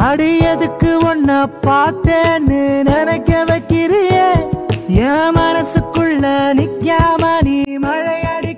அடியதுக்கு ஒன்ன பார்த்தேன்னு நினைக்க வைக்கிறியே என் மனசுக்குள்ள நிக்காம நீ மழையடி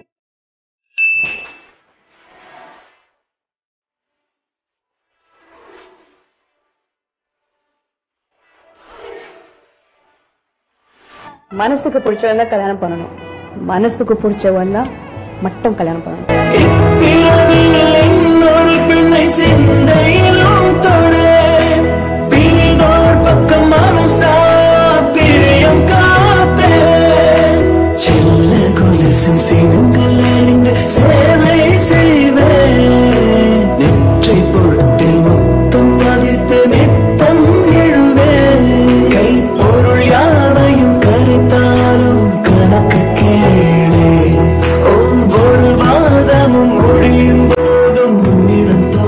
மனசுக்கு பிடிச்சவன் தான் கல்யாணம் பண்ணணும் மனசுக்கு பிடிச்சவன் தான் மட்டும் கல்யாணம் பண்ணணும் பிறவியில் இன்னொரு பிள்ளை சிந்தையிலும் தொழேன் பிரிதோர் பக்கம் மனம் சாப்பிரியம் காப்பேன் செல்ல கொலுசின் சினங்கள் அறிந்து சேவை செய்வேன் நெற்றி பொட்டில் முத்தம் பதித்து நித்தம் எழுவேன் கை பொருள் யாவையும் கரைத்தாலும் கணக்கு கேளே ஒவ்வொரு வாதமும் முடியும் போதும் உன்னிடம் தோ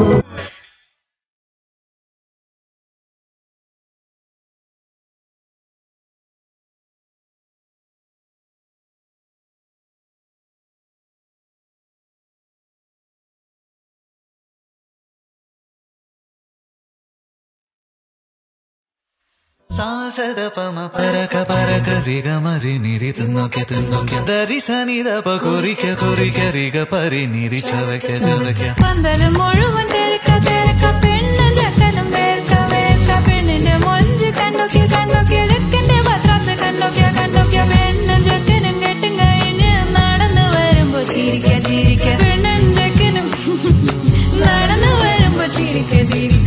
ಸಾಸದ ಪಮ ಪರಕ ಪರಕ ರಿಗ ಮರಿ ನಿರಿ ತುನ್ನೋಕೆ ತುನ್ನೋಕೆ ದರಿ ಸನಿದ ಪ ಕೊರಿಕೆ ಕೊರಿಕೆ ರಿಗ ಪರಿ ನಿರಿ ಚವಕೆ ಚವಕೆ പന്തലും മുഴുവൻ തിരക്ക തിരക്ക പെണ്ണ് ചക്കനും വേർക്ക വേർക്ക പെണ്ണിന്റെ മൊഞ്ച് കണ്ടോക്കിയ കണ്ടോക്കിയ ചെക്കന്റെ പത്രാസ് കണ്ടോക്കിയ കണ്ടോക്കിയ പെണ്ണും ചെക്കനും കെട്ടും കഴിഞ്ഞ് നടന്നു വരുമ്പോ ചിരിക്ക ചിരിക്ക പെണ്ണും ചെക്കനും നടന്നു വരുമ്പോ ചിരിക്ക ചിരിക്ക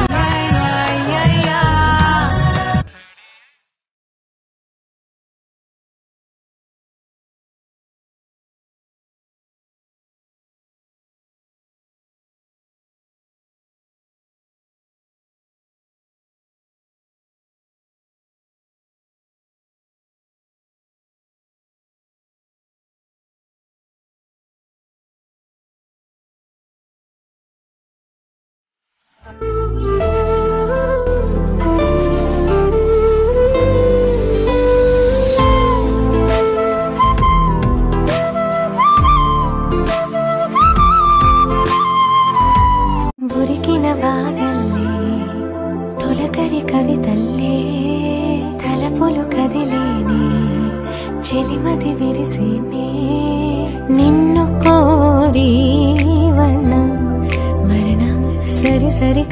ఉరికిన వాగల్లే తొలకరి కవితల్లే తలపులు కదిలేనే చెలిమది విరిసేనే నిన్ను కోరి వర్ణం మరణం సరి సరి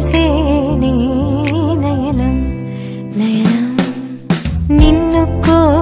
కలిసేనే నయనం నయనం నిన్ను కోరి